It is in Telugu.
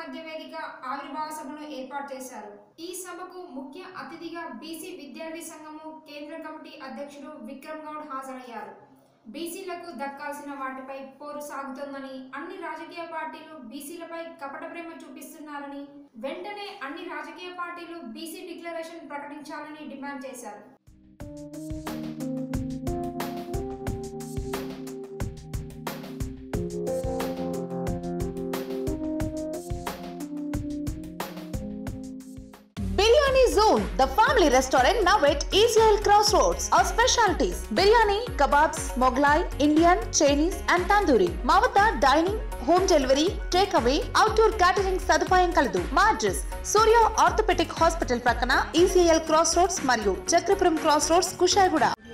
ఐక్యమత్య వేదిక ఆవిర్భావ సభను ఏర్పాటు చేశారు ఈ సభకు ముఖ్య అతిథిగా బీసీ విద్యార్థి సంఘము కేంద్ర కమిటీ అధ్యక్షుడు విక్రమ్ గౌడ్ హాజరయ్యారు బీసీలకు దక్కాల్సిన వాటిపై పోరు సాగుతోందని అన్ని రాజకీయ పార్టీలు బీసీలపై కపట ప్రేమ చూపిస్తున్నారని వెంటనే అన్ని రాజకీయ పార్టీలు బీసీ డిక్లరేషన్ ప్రకటించాలని డిమాండ్ చేశారు Biryani Zone, the family restaurant now at ECL Crossroads. Our specialties biryani, kebabs, Moglai, Indian, Chinese and tandoori. మా వద్ద dining home delivery take away outdoor catering సదుపాయం కలదు మా అడ్రస్ సూర్య ఆర్థోపెటిక్ హాస్పిటల్ ప్రక్కన ఈసీఎల్ క్రాస్ రోడ్స్ మరియు చక్రపురం క్రాస్ రోడ్స్ కుషాయిగూడ